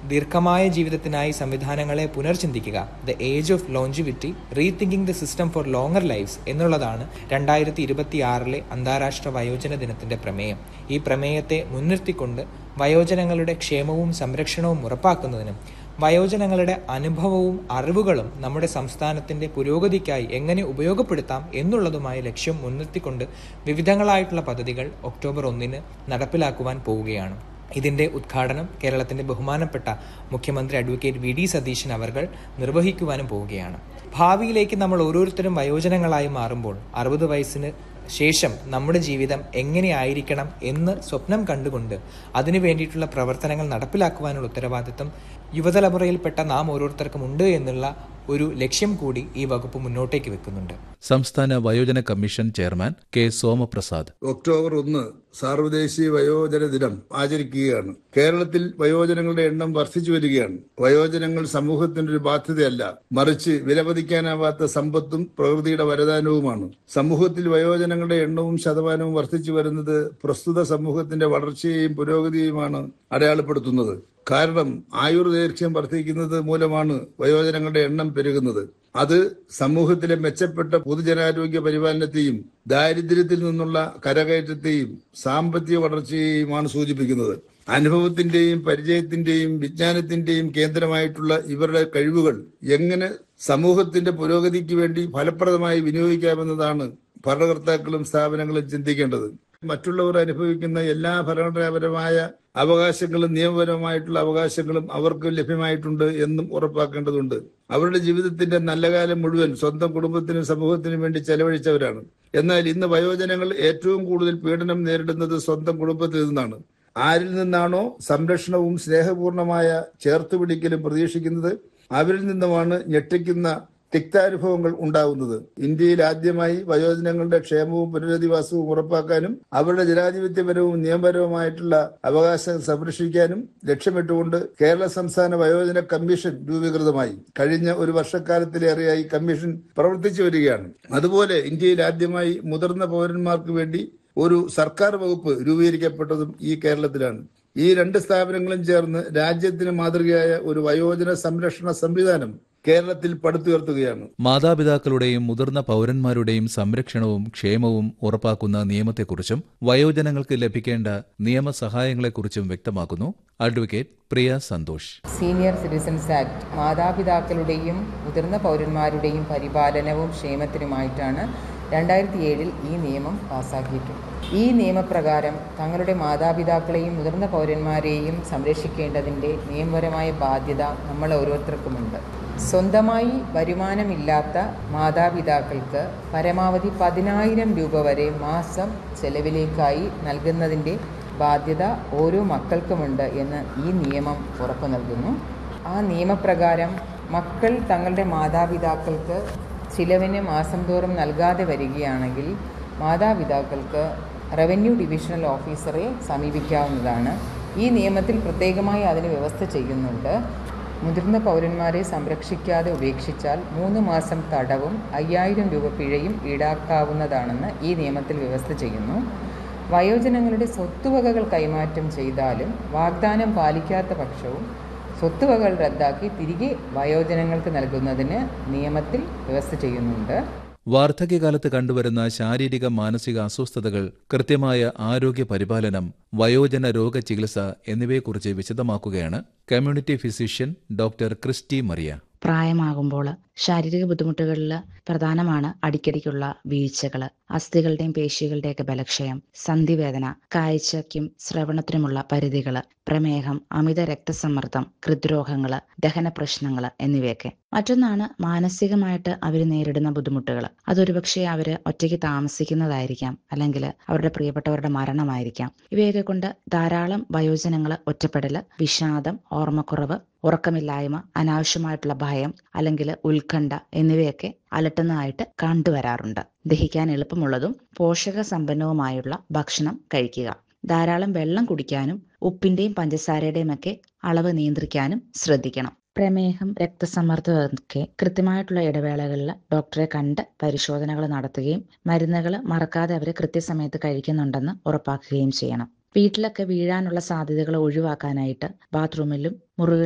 ദീർഘമായ ജീവിതത്തിനായി സംവിധാനങ്ങളെ പുനർചിന്തിക്കുക the age of longevity rethinking the system for longer lifes എന്നുള്ളതാണ് രണ്ടായിരത്തി ഇരുപത്തിയാറിലെ അന്താരാഷ്ട്ര വയോജന ദിനത്തിന്റെ പ്രമേയം ഈ പ്രമേയത്തെ മുൻനിർത്തിക്കൊണ്ട് വയോജനങ്ങളുടെ ക്ഷേമവും സംരക്ഷണവും ഉറപ്പാക്കുന്നതിനും വയോജനങ്ങളുടെ അനുഭവവും അറിവുകളും നമ്മുടെ സംസ്ഥാനത്തിന്റെ പുരോഗതിക്കായി എങ്ങനെ ഉപയോഗപ്പെടുത്താം എന്നുള്ളതുമായ ലക്ഷ്യം മുൻനിർത്തിക്കൊണ്ട് വിവിധങ്ങളായിട്ടുള്ള പദ്ധതികൾ ഒക്ടോബർ ഒന്നിന് നടപ്പിലാക്കുവാൻ പോവുകയാണ് ഇതിന്റെ ഉദ്ഘാടനം കേരളത്തിന്റെ ബഹുമാനപ്പെട്ട മുഖ്യമന്ത്രി അഡ്വക്കേറ്റ് വി ഡി സതീശൻ അവർകൾ നിർവഹിക്കുവാനും പോവുകയാണ് ഭാവിയിലേക്ക് നമ്മൾ ഓരോരുത്തരും വയോജനങ്ങളായി മാറുമ്പോൾ അറുപത് വയസ്സിന് ശേഷം നമ്മുടെ ജീവിതം എങ്ങനെയായിരിക്കണം എന്ന് സ്വപ്നം കണ്ടുകൊണ്ട് അതിനു വേണ്ടിയിട്ടുള്ള പ്രവർത്തനങ്ങൾ നടപ്പിലാക്കുവാനുള്ള ഉത്തരവാദിത്തം യുവതലമുറയിൽപ്പെട്ട നാം ഓരോരുത്തർക്കും ഉണ്ട് എന്നുള്ള ഒരു ലക്ഷ്യം കൂടി ഈ വകുപ്പ് മുന്നോട്ടേക്ക് വെക്കുന്നുണ്ട് സംസ്ഥാന വയോജന commission chairman K Somaprasad October ഒന്ന് സാർവദേശീയ വയോജന ദിനം ആചരിക്കുകയാണ് കേരളത്തിൽ വയോജനങ്ങളുടെ എണ്ണം വർദ്ധിച്ചു വരികയാണ് വയോജനങ്ങൾ സമൂഹത്തിന്റെ ഒരു ബാധ്യതയല്ല മറിച്ച് വിലമതിക്കാനാവാത്ത സമ്പത്തും പ്രകൃതിയുടെ വരദാനവുമാണ് സമൂഹത്തിൽ വയോജനങ്ങളുടെ എണ്ണവും ശതമാനവും വർദ്ധിച്ചു വരുന്നത് പ്രസ്തുത സമൂഹത്തിന്റെ വളർച്ചയെയും പുരോഗതിയെയുമാണ് അടയാളപ്പെടുത്തുന്നത് കാരണം ആയുർദൈർഘ്യം വർദ്ധിക്കുന്നത് മൂലമാണ് വയോജനങ്ങളുടെ എണ്ണം പെരുകുന്നത് അത് സമൂഹത്തിലെ മെച്ചപ്പെട്ട പൊതുജനാരോഗ്യ പരിപാലനത്തെയും ദാരിദ്ര്യത്തിൽ നിന്നുള്ള കരകയറ്റത്തെയും സാമ്പത്തിക വളർച്ചയെയുമാണ് സൂചിപ്പിക്കുന്നത് അനുഭവത്തിന്റെയും പരിചയത്തിന്റെയും വിജ്ഞാനത്തിന്റെയും കേന്ദ്രമായിട്ടുള്ള ഇവരുടെ കഴിവുകൾ എങ്ങനെ സമൂഹത്തിന്റെ പുരോഗതിക്ക് വേണ്ടി ഫലപ്രദമായി വിനിയോഗിക്കാമെന്നതാണ് ഭരണകർത്താക്കളും സ്ഥാപനങ്ങളും ചിന്തിക്കേണ്ടത് മറ്റുള്ളവർ അനുഭവിക്കുന്ന എല്ലാ ഭരണപരമായ അവകാശങ്ങളും നിയമപരമായിട്ടുള്ള അവകാശങ്ങളും അവർക്ക് ലഭ്യമായിട്ടുണ്ട് എന്നും ഉറപ്പാക്കേണ്ടതുണ്ട് അവരുടെ ജീവിതത്തിന്റെ നല്ല കാലം മുഴുവൻ സ്വന്തം കുടുംബത്തിനും സമൂഹത്തിനും വേണ്ടി ചെലവഴിച്ചവരാണ് എന്നാൽ ഇന്ന് വയോജനങ്ങൾ ഏറ്റവും കൂടുതൽ പീഡനം നേരിടുന്നത് സ്വന്തം കുടുംബത്തിൽ നിന്നാണ് ആരിൽ നിന്നാണോ സംരക്ഷണവും സ്നേഹപൂർണമായ ചേർത്തുപിടിക്കലും പ്രതീക്ഷിക്കുന്നത് അവരിൽ നിന്നുമാണ് ഞെട്ടിക്കുന്ന തിക്താനുഭവങ്ങൾ ഉണ്ടാകുന്നത് ഇന്ത്യയിൽ ആദ്യമായി വയോജനങ്ങളുടെ ക്ഷേമവും പുനരധിവാസവും ഉറപ്പാക്കാനും അവരുടെ ജനാധിപത്യപരവും നിയമപരവുമായിട്ടുള്ള അവകാശം സംരക്ഷിക്കാനും ലക്ഷ്യമിട്ടുകൊണ്ട് കേരള സംസ്ഥാന വയോജന കമ്മീഷൻ രൂപീകൃതമായി കഴിഞ്ഞ ഒരു വർഷക്കാലത്തിലേറെയായി കമ്മീഷൻ പ്രവർത്തിച്ചു വരികയാണ് അതുപോലെ ഇന്ത്യയിൽ ആദ്യമായി മുതിർന്ന പൗരന്മാർക്ക് വേണ്ടി ഒരു സർക്കാർ വകുപ്പ് രൂപീകരിക്കപ്പെട്ടതും ഈ കേരളത്തിലാണ് ഈ രണ്ട് സ്ഥാപനങ്ങളും ചേർന്ന് രാജ്യത്തിന് മാതൃകയായ ഒരു വയോജന സംരക്ഷണ സംവിധാനം കേരളത്തിൽ പടുത്തുയർത്തുകയാണ് മാതാപിതാക്കളുടെയും മുതിർന്ന പൗരന്മാരുടെയും സംരക്ഷണവും ക്ഷേമവും ഉറപ്പാക്കുന്ന നിയമത്തെക്കുറിച്ചും വയോജനങ്ങൾക്ക് ലഭിക്കേണ്ട നിയമസഹായങ്ങളെക്കുറിച്ചും വ്യക്തമാക്കുന്നു advocate Priya Santhosh senior citizens act മാതാപിതാക്കളുടെയും മുതിർന്ന പൗരന്മാരുടെയും പരിപാലനവും ക്ഷേമത്തിനുമായിട്ടാണ് രണ്ടായിരത്തി ഏഴിൽ ഈ നിയമം പാസാക്കിയിട്ടുണ്ട് ഈ നിയമപ്രകാരം തങ്ങളുടെ മാതാപിതാക്കളെയും മുതിർന്ന പൗരന്മാരെയും സംരക്ഷിക്കേണ്ടതിൻ്റെ നിയമപരമായ ബാധ്യത നമ്മൾ ഓരോരുത്തർക്കുമുണ്ട് സ്വന്തമായി വരുമാനമില്ലാത്ത മാതാപിതാക്കൾക്ക് പരമാവധി പതിനായിരം രൂപ വരെ മാസം ചെലവിലേക്കായി നൽകുന്നതിൻ്റെ ബാധ്യത ഓരോ മക്കൾക്കുമുണ്ട് എന്ന് ഈ നിയമം ഉറപ്പു നൽകുന്നു ആ നിയമപ്രകാരം മക്കൾ തങ്ങളുടെ മാതാപിതാക്കൾക്ക് ചിലവിന് മാസം തോറും നൽകാതെ വരികയാണെങ്കിൽ മാതാപിതാക്കൾക്ക് റവന്യൂ ഡിവിഷണൽ ഓഫീസറെ സമീപിക്കാവുന്നതാണ് ഈ നിയമത്തിൽ പ്രത്യേകമായി അതിന് വ്യവസ്ഥ ചെയ്യുന്നുണ്ട് മുതിർന്ന പൗരന്മാരെ സംരക്ഷിക്കാതെ ഉപേക്ഷിച്ചാൽ മൂന്ന് മാസം തടവും അയ്യായിരം രൂപ പിഴയും ഈടാക്കാവുന്നതാണെന്ന് ഈ നിയമത്തിൽ വ്യവസ്ഥ ചെയ്യുന്നു വയോജനങ്ങളുടെ സ്വത്തുവകകൾ കൈമാറ്റം ചെയ്താലും വാഗ്ദാനം പാലിക്കാത്ത പക്ഷവും സ്വത്തുവകകൾ റദ്ദാക്കി തിരികെ വയോജനങ്ങൾക്ക് നൽകുന്നതിന് നിയമത്തിൽ വ്യവസ്ഥ ചെയ്യുന്നുണ്ട് വാർദ്ധക്യകാലത്ത് കണ്ടുവരുന്ന ശാരീരിക മാനസിക അസ്വസ്ഥതകൾ കൃത്യമായ ആരോഗ്യ പരിപാലനം വയോജന രോഗ ചികിത്സ എന്നിവയെക്കുറിച്ച് വിശദമാക്കുകയാണ് community physician doctor Christy Maria പ്രായമാകുമ്പോൾ ശാരീരിക ബുദ്ധിമുട്ടുകളിൽ പ്രധാനമാണ് അടിക്കടിക്കുള്ള വീഴ്ചകൾ അസ്ഥികളുടെയും പേശികളുടെയൊക്കെ ബലക്ഷയം സന്ധിവേദന കാഴ്ചയ്ക്കും ശ്രവണത്തിനുമുള്ള പരിധികൾ പ്രമേഹം അമിത രക്തസമ്മർദ്ദം ഹൃദ്രോഗങ്ങൾ ദഹന പ്രശ്നങ്ങൾ എന്നിവയൊക്കെ മറ്റൊന്നാണ് മാനസികമായിട്ട് അവർ നേരിടുന്ന ബുദ്ധിമുട്ടുകൾ അതൊരുപക്ഷെ അവർ ഒറ്റയ്ക്ക് താമസിക്കുന്നതായിരിക്കാം അല്ലെങ്കിൽ അവരുടെ പ്രിയപ്പെട്ടവരുടെ മരണമായിരിക്കാം ഇവയൊക്കെ കൊണ്ട് ധാരാളം വയോജനങ്ങൾ ഒറ്റപ്പെടൽ വിഷാദം ഓർമ്മക്കുറവ് ഉറക്കമില്ലായ്മ അനാവശ്യമായിട്ടുള്ള ഭയം അല്ലെങ്കിൽ ഉത്കണ്ഠ എന്നിവയൊക്കെ അലട്ടുന്നതായിട്ട് കണ്ടുവരാറുണ്ട് ദഹിക്കാൻ എളുപ്പമുള്ളതും പോഷക സമ്പന്നവുമായുള്ള ഭക്ഷണം കഴിക്കുക ധാരാളം വെള്ളം കുടിക്കാനും ഉപ്പിന്റെയും പഞ്ചസാരയുടെയും ഒക്കെ അളവ് നിയന്ത്രിക്കാനും ശ്രദ്ധിക്കണം പ്രമേഹം രക്തസമ്മർദ്ദമൊക്കെ കൃത്യമായിട്ടുള്ള ഇടവേളകളിൽ ഡോക്ടറെ കണ്ട് പരിശോധനകൾ നടത്തുകയും മരുന്നുകൾ മറക്കാതെ അവർ കൃത്യസമയത്ത് കഴിക്കുന്നുണ്ടെന്ന് ഉറപ്പാക്കുകയും ചെയ്യണം വീട്ടിലൊക്കെ വീഴാനുള്ള സാധ്യതകൾ ഒഴിവാക്കാനായിട്ട് ബാത്റൂമിലും മുറികളിലും